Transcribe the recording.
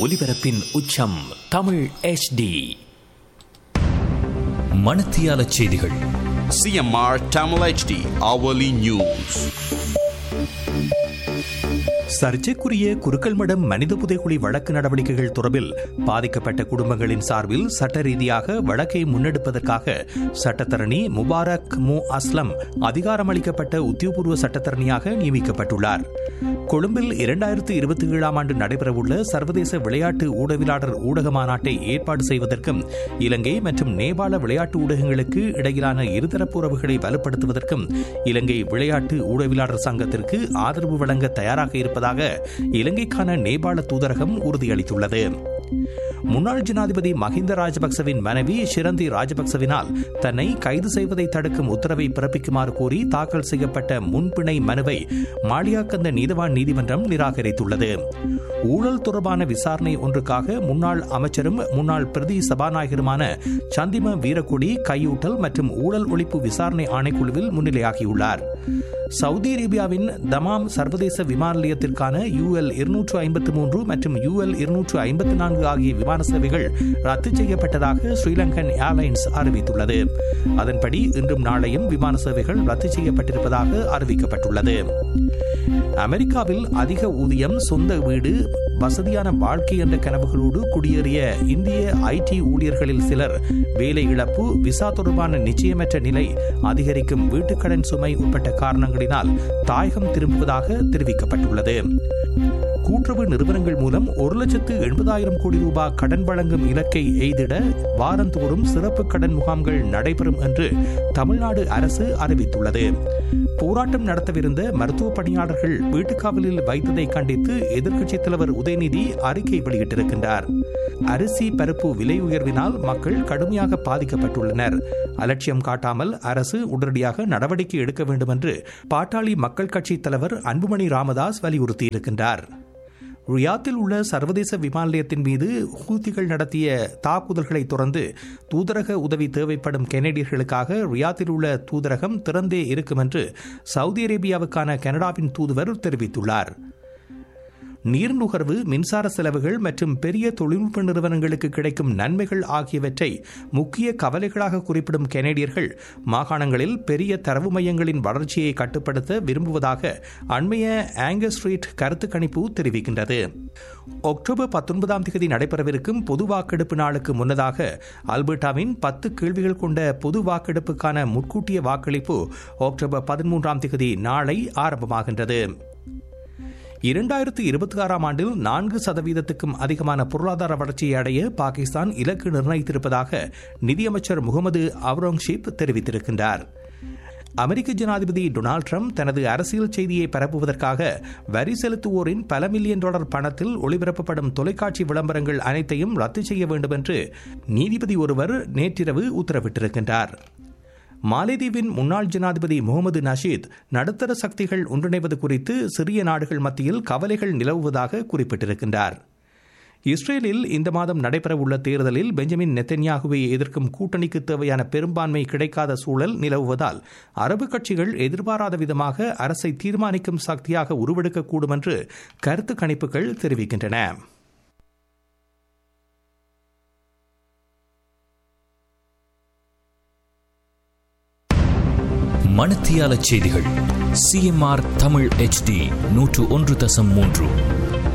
ஒலிபரப்பின் உச்சம் தமிழ் HD மணத்தியால செய்திகள் CMR Tamil HD hourly news. சர்ச்சைக்குரிய குறுக்கல் மடம் மனித புதைக்குழி வழக்கு நடவடிக்கைகள் தொடர்பில் பாதிக்கப்பட்ட குடும்பங்களின் சார்பில் சட்ட ரீதியாக வழக்கை முன்னெடுப்பதற்காக சட்டத்தரணி முபாரக் மு அஸ்லம் அதிகாரமளிக்கப்பட்ட உத்தியோகபூர்வ சட்டத்தரணியாக நியமிக்கப்பட்டுள்ளார் கொழும்பில் இரண்டாயிரத்து இருபத்தி ஏழாம் ஆண்டு நடைபெறவுள்ள சர்வதேச விளையாட்டு ஊடகவியலாளர் ஊடக மாநாட்டை ஏற்பாடு செய்வதற்கும் இலங்கை மற்றும் நேபாள விளையாட்டு ஊடகங்களுக்கு இடையிலான இருதரப்பு உறவுகளை வலுப்படுத்துவதற்கும் இலங்கை விளையாட்டு ஊடகவியலாளர் சங்கத்திற்கு ஆதரவு வழங்க தயாராக இருப்பதாக இலங்கைக்கான நேபாள தூதரகம் உறுதியளித்துள்ளது முன்னாள் ஜனாதிபதி மஹிந்த ராஜபக்சவின் மனைவி ஷிரந்தி ராஜபக்சவினால் தன்னை கைது செய்வதை தடுக்கும் உத்தரவை பிறப்பிக்குமாறு கோரி தாக்கல் செய்யப்பட்ட முன்பிணை மனுவை மாளியாக்கந்த நீதவான் நீதிமன்றம் நிராகரித்துள்ளது ஊழல் தொடர்பான விசாரணை ஒன்றுக்காக முன்னாள் அமைச்சரும் முன்னாள் பிரதி சபாநாயகருமான சந்திம வீரக்கொடி கையூட்டல் மற்றும் ஊழல் ஒழிப்பு விசாரணை ஆணைக்குழுவில் முன்னிலையாகியுள்ளார் சவுதி அரேபியாவின் தமாம் சர்வதேச விமான நிலையத்திற்கான யூஎல் இருநூற்று ஐம்பத்து மூன்று மற்றும் யூஎல் இருநூற்று ஐம்பத்து நான்கு ஆகிய விமான சேவைகள் ரத்து செய்யப்பட்டதாக ஸ்ரீலங்கன் ஏர்லைன்ஸ் அறிவித்துள்ளது அதன்படி இன்றும் நாளையும் விமான சேவைகள் ரத்து செய்யப்பட்டிருப்பதாக அறிவிக்கப்பட்டுள்ளது அமெரிக்காவில் அதிக ஊதியம் சொந்த வீடு வசதியான வாழ்க்கை என்ற கனவுகளோடு குடியேறிய இந்திய ஐடி ஊழியர்களில் சிலர் வேலை இழப்பு விசா தொடர்பான நிச்சயமற்ற நிலை அதிகரிக்கும் வீட்டுக்கடன் சுமை உட்பட்ட காரணங்களினால் தாயகம் திரும்புவதாக தெரிவிக்கப்பட்டுள்ளது கூட்டுறவு நிறுவனங்கள் மூலம் ஒரு லட்சத்து எண்பதாயிரம் கோடி ரூபாய் கடன் வழங்கும் இலக்கை எய்திட வாரந்தோறும் சிறப்பு கடன் முகாம்கள் நடைபெறும் என்று தமிழ்நாடு அரசு அறிவித்துள்ளது போராட்டம் நடத்தவிருந்த மருத்துவ பணியாளர்கள் வீட்டுக்காவலில் வைத்ததை கண்டித்து எதிர்க்கட்சித் தலைவர் உதயநிதி அறிக்கை வெளியிட்டிருக்கின்றார் அரிசி பருப்பு விலை உயர்வினால் மக்கள் கடுமையாக பாதிக்கப்பட்டுள்ளனர் அலட்சியம் காட்டாமல் அரசு உடனடியாக நடவடிக்கை எடுக்க வேண்டும் என்று பாட்டாளி மக்கள் கட்சி தலைவர் அன்புமணி ராமதாஸ் வலியுறுத்தியிருக்கின்றார் ரியாத்தில் உள்ள சர்வதேச விமான நிலையத்தின் மீது ஹூத்திகள் நடத்திய தாக்குதல்களை தொடர்ந்து தூதரக உதவி தேவைப்படும் கெனடியர்களுக்காக ரியாத்தில் உள்ள தூதரகம் திறந்தே இருக்கும் என்று சவுதி அரேபியாவுக்கான கனடாவின் தூதுவர் தெரிவித்துள்ளார் நீர் நுகர்வு மின்சார செலவுகள் மற்றும் பெரிய தொழில்நுட்ப நிறுவனங்களுக்கு கிடைக்கும் நன்மைகள் ஆகியவற்றை முக்கிய கவலைகளாக குறிப்பிடும் கெனடியர்கள் மாகாணங்களில் பெரிய தரவு மையங்களின் வளர்ச்சியை கட்டுப்படுத்த விரும்புவதாக அண்மைய ஆங்கர் ஸ்ட்ரீட் கருத்து கணிப்பு தெரிவிக்கின்றது அக்டோபர் பத்தொன்பதாம் தேதி நடைபெறவிருக்கும் பொது வாக்கெடுப்பு நாளுக்கு முன்னதாக அல்பர்டாவின் பத்து கேள்விகள் கொண்ட பொது வாக்கெடுப்புக்கான முன்கூட்டிய வாக்களிப்பு அக்டோபர் பதிமூன்றாம் தேதி நாளை ஆரம்பமாகின்றது இரண்டாயிரத்து இருபத்தி ஆறாம் ஆண்டில் நான்கு சதவீதத்துக்கும் அதிகமான பொருளாதார வளர்ச்சியை அடைய பாகிஸ்தான் இலக்கு நிர்ணயித்திருப்பதாக நிதியமைச்சர் முகமது அவ்ரோங்ஷிப் தெரிவித்திருக்கின்றார் அமெரிக்க ஜனாதிபதி டொனால்டு ட்ரம்ப் தனது அரசியல் செய்தியை பரப்புவதற்காக வரி செலுத்துவோரின் பல மில்லியன் டாலர் பணத்தில் ஒளிபரப்பப்படும் தொலைக்காட்சி விளம்பரங்கள் அனைத்தையும் ரத்து செய்ய வேண்டும் என்று நீதிபதி ஒருவர் நேற்றிரவு உத்தரவிட்டிருக்கின்றார் மாலைதீவின் முன்னாள் ஜனாதிபதி முகமது நஷீத் நடுத்தர சக்திகள் ஒன்றிணைவது குறித்து சிறிய நாடுகள் மத்தியில் கவலைகள் நிலவுவதாக குறிப்பிட்டிருக்கின்றார் இஸ்ரேலில் இந்த மாதம் நடைபெறவுள்ள தேர்தலில் பெஞ்சமின் நெத்தன்யாகுவை எதிர்க்கும் கூட்டணிக்கு தேவையான பெரும்பான்மை கிடைக்காத சூழல் நிலவுவதால் அரபு கட்சிகள் எதிர்பாராத விதமாக அரசை தீர்மானிக்கும் சக்தியாக உருவெடுக்கக்கூடும் என்று கருத்து கணிப்புகள் தெரிவிக்கின்றன மணத்தியால செய்திகள் சிஎம்ஆர் தமிழ் HD நூற்று ஒன்று தசம் மூன்று